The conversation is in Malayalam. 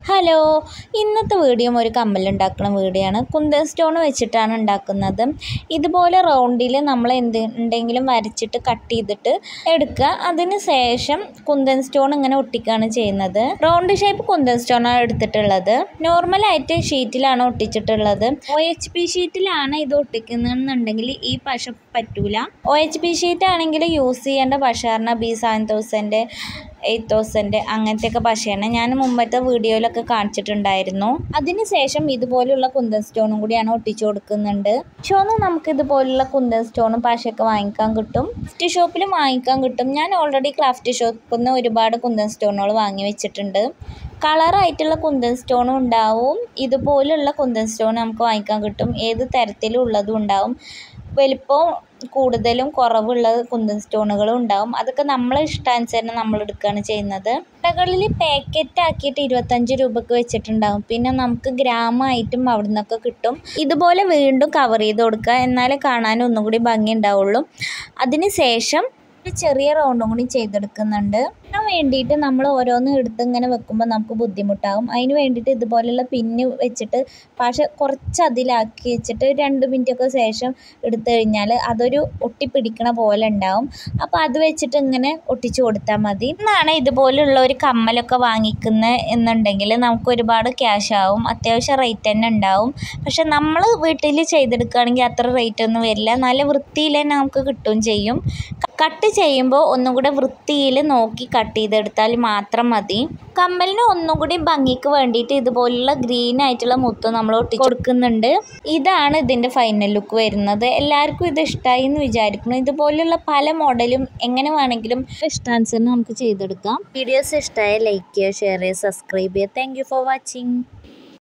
ഹലോ ഇന്നത്തെ വീഡിയോ ഒരു കമ്മലുണ്ടാക്കുന്ന വീഡിയോ ആണ് കുന്തൻ സ്റ്റോൺ വെച്ചിട്ടാണ് ഉണ്ടാക്കുന്നത് ഇതുപോലെ റൗണ്ടിൽ നമ്മൾ എന്ത് എന്തെങ്കിലും വരച്ചിട്ട് കട്ട് ചെയ്തിട്ട് എടുക്കുക അതിന് ശേഷം കുന്തൻ സ്റ്റോൺ ഇങ്ങനെ ഒട്ടിക്കുകയാണ് ചെയ്യുന്നത് റൗണ്ട് ഷേപ്പ് കുന്തൻ സ്റ്റോൺ ആണ് എടുത്തിട്ടുള്ളത് നോർമലായിട്ട് ഷീറ്റിലാണ് ഒട്ടിച്ചിട്ടുള്ളത് ഒ എച്ച് പി ഷീറ്റിലാണ് ഇത് ഒട്ടിക്കുന്നതെന്നുണ്ടെങ്കിൽ ഈ പശ പറ്റൂല ഒ എച്ച് പി ഷീറ്റ് ആണെങ്കിൽ യൂസ് ചെയ്യേണ്ട പശ പറഞ്ഞാൽ B seven thousand eight thousand അങ്ങനത്തെയൊക്കെ പശയാണ് ഞാൻ മുമ്പത്തെ വീഡിയോയിലൊക്കെ കാണിച്ചിട്ടുണ്ടായിരുന്നു അതിനുശേഷം ഇതുപോലുള്ള കുന്തൻ സ്റ്റോണും കൂടിയാണ് ഒട്ടിച്ചു കൊടുക്കുന്നുണ്ട് ഷോന്ന് നമുക്ക് ഇതുപോലുള്ള കുന്തൻ സ്റ്റോണും പശയൊക്കെ വാങ്ങിക്കാൻ കിട്ടും ക്രാഫ്റ്റ് ഷോപ്പിലും വാങ്ങിക്കാൻ കിട്ടും ഞാൻ ഓൾറെഡി ക്രാഫ്റ്റ് ഷോപ്പിൽ നിന്ന് ഒരുപാട് കുന്തൻ സ്റ്റോണുകൾ വാങ്ങി വെച്ചിട്ടുണ്ട് കളറായിട്ടുള്ള കുന്തൻ സ്റ്റോണും ഉണ്ടാവും ഇതുപോലുള്ള കുന്തൻ സ്റ്റോൺ നമുക്ക് വാങ്ങിക്കാൻ കിട്ടും ഏത് തരത്തിലും ഉള്ളതും ഉണ്ടാവും വലിപ്പം കൂടുതലും കുറവുള്ള കുന്തൻ സ്റ്റോണുകളും ഉണ്ടാവും അതൊക്കെ നമ്മളെ ഇഷ്ടാനുസരണം നമ്മൾ എടുക്കുകയാണ് ചെയ്യുന്നത് കടകളിൽ പാക്കറ്റ് ആക്കിയിട്ട് ഇരുപത്തഞ്ച് രൂപക്ക് വെച്ചിട്ടുണ്ടാവും പിന്നെ നമുക്ക് ഗ്രാമായിട്ടും അവിടെ നിന്നൊക്കെ കിട്ടും ഇതുപോലെ വീണ്ടും കവർ ചെയ്ത് കൊടുക്കുക എന്നാലേ കാണാൻ ഒന്നും കൂടി ഭംഗി ഉണ്ടാവുള്ളൂ അതിന് ശേഷം ഒരു ചെറിയ റൗണ്ടും കൂടി ചെയ്തെടുക്കുന്നുണ്ട് അതിന് വേണ്ടിയിട്ട് നമ്മൾ ഓരോന്ന് എടുത്ത് ഇങ്ങനെ വെക്കുമ്പോൾ നമുക്ക് ബുദ്ധിമുട്ടാവും അതിന് വേണ്ടിയിട്ട് ഇതുപോലുള്ള പിന്ന് വെച്ചിട്ട് പക്ഷെ കുറച്ച് അതിലാക്കി വെച്ചിട്ട് രണ്ട് മിനിറ്റൊക്കെ ശേഷം എടുത്തു കഴിഞ്ഞാൽ അതൊരു ഒട്ടിപ്പിടിക്കണ പോലെ ഉണ്ടാവും അപ്പോൾ അത് വെച്ചിട്ട് ഇങ്ങനെ ഒട്ടിച്ചു കൊടുത്താൽ മതി എന്നാണ് ഇതുപോലുള്ള ഒരു കമ്മലൊക്കെ വാങ്ങിക്കുന്നത് എന്നുണ്ടെങ്കിൽ നമുക്ക് ഒരുപാട് ക്യാഷ് ആവും അത്യാവശ്യം റേറ്റ് തന്നെ ഉണ്ടാവും പക്ഷെ നമ്മൾ വീട്ടിൽ ചെയ്തെടുക്കുകയാണെങ്കിൽ അത്ര റേറ്റ് ഒന്നും വരില്ല നല്ല വൃത്തിയിൽ തന്നെ നമുക്ക് കിട്ടുകയും ചെയ്യും കട്ട് ചെയ്യുമ്പോൾ ഒന്നും കൂടെ വൃത്തിയിൽ നോക്കി കട്ട് ചെയ്തെടുത്താൽ മാത്രം മതി കമ്മലിന് ഒന്നും കൂടി ഭംഗിക്ക് വേണ്ടിയിട്ട് ഇതുപോലുള്ള ഗ്രീൻ ആയിട്ടുള്ള മുത്ത് നമ്മൾ ഒട്ടി കൊടുക്കുന്നുണ്ട് ഇതാണ് ഇതിൻ്റെ ഫൈനൽ ലുക്ക് വരുന്നത് എല്ലാവർക്കും ഇത് ഇഷ്ടമായി എന്ന് വിചാരിക്കുന്നു ഇതുപോലുള്ള പല മോഡലും എങ്ങനെ വേണമെങ്കിലും ഇഷ്ടാനുസരണം നമുക്ക് ചെയ്തെടുക്കാം വീഡിയോസ് ഇഷ്ടമായ ലൈക്ക് ചെയ്യുക ഷെയർ ചെയ്യുക സബ്സ്ക്രൈബ് ചെയ്യുക താങ്ക് ഫോർ വാച്ചിങ്